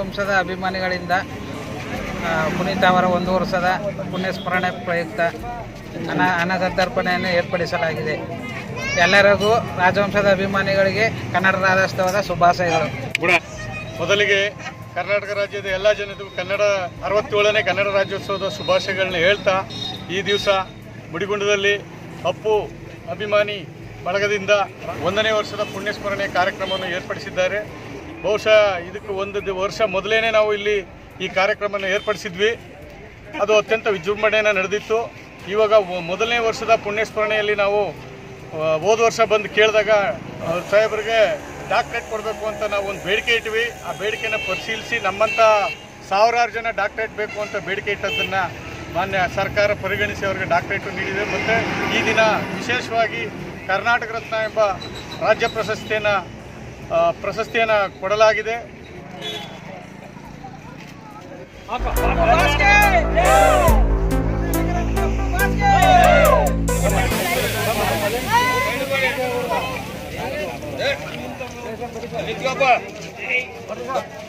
ರಾಜವಂಶದ ಅಭಿಮಾನಿಗಳಿಂದ ಆ, ಪುನೀತ್ ಅವರ ಒಂದು ವರ್ಷದ ಪುಣ್ಯಸ್ಮರಣೆ ಪ್ರಯುಕ್ತ ಅನ್ನ ಅನ್ನಸಂತರ್ಪಣೆಯನ್ನು ಏರ್ಪಡಿಸಲಾಗಿದೆ ಎಲ್ಲರಿಗೂ ರಾಜವಂಶದ ಅಭಿಮಾನಿಗಳಿಗೆ ಕನ್ನಡ ರಾಜ್ಯೋತ್ಸವದ ಶುಭಾಶಯಗಳು ಗುಣ ಮೊದಲಿಗೆ ಕರ್ನಾಟಕ ರಾಜ್ಯದ ಎಲ್ಲ ಜನತೆಗೂ ಕನ್ನಡ ಅರವತ್ತೇಳನೇ ಕನ್ನಡ ರಾಜ್ಯೋತ್ಸವದ ಶುಭಾಶಯಗಳನ್ನ ಹೇಳ್ತಾ ಈ ದಿವಸ ಮುಡಿಗುಂಡದಲ್ಲಿ ಅಪ್ಪು ಅಭಿಮಾನಿ ಬಳಗದಿಂದ ಒಂದನೇ ವರ್ಷದ ಪುಣ್ಯಸ್ಮರಣೆ ಕಾರ್ಯಕ್ರಮವನ್ನು ಏರ್ಪಡಿಸಿದ್ದಾರೆ ಬಹುಶಃ ಇದಕ್ಕೆ ಒಂದು ದಿ- ವರ್ಷ ಮೊದಲೇನೆ ನಾವು ಇಲ್ಲಿ ಈ ಕಾರ್ಯಕ್ರಮವನ್ನು ಏರ್ಪಡಿಸಿದ್ವಿ ಅದು ಅತ್ಯಂತ ವಿಜೃಂಭಣೆಯಿಂದ ನಡೆದಿತ್ತು ಇವಾಗ ಒ- ಮೊದಲನೇ ವರ್ಷದ ಪುಣ್ಯಸ್ಮರಣೆಯಲ್ಲಿ ನಾವು ಆ, ಹೋದ ವರ್ಷ ಬಂದು ಕೇಳಿದಾಗ ಆ, ಸಾಹೇಬ್ರಿಗೆ ಡಾಕ್ಟ್ರೇಟ್ ಕೊಡಬೇಕು ಅಂತ ನಾವು ಒಂದು ಬೇಡಿಕೆ ಇಟ್ವಿ ಆ ಬೇಡಿಕೆನ ಪರಿಶೀಲಿಸಿ ನಮ್ಮಂಥ ಸಾವಿರಾರು ಜನ ಡಾಕ್ಟ್ರೇಟ್ ಬೇಕು ಅಂತ ಬೇಡಿಕೆ ಇಟ್ಟದ್ದನ್ನು ಮಾನ್ಯ ಸರ್ಕಾರ ಪರಿಗಣಿಸಿ ಅವರಿಗೆ ಡಾಕ್ಟ್ರೇಟು ನೀಡಿದೆ ಮತ್ತು ಈ ದಿನ ವಿಶೇಷವಾಗಿ ಕರ್ನಾಟಕ ರತ್ನ ಎಂಬ ರಾಜ್ಯ ಪ್ರಶಸ್ತಿಯನ್ನು ಪ್ರಶಸ್ತಿಯನ್ನು ಕೊಡಲಾಗಿದೆ ನಿಂತ್ಕೊಪ್ಪ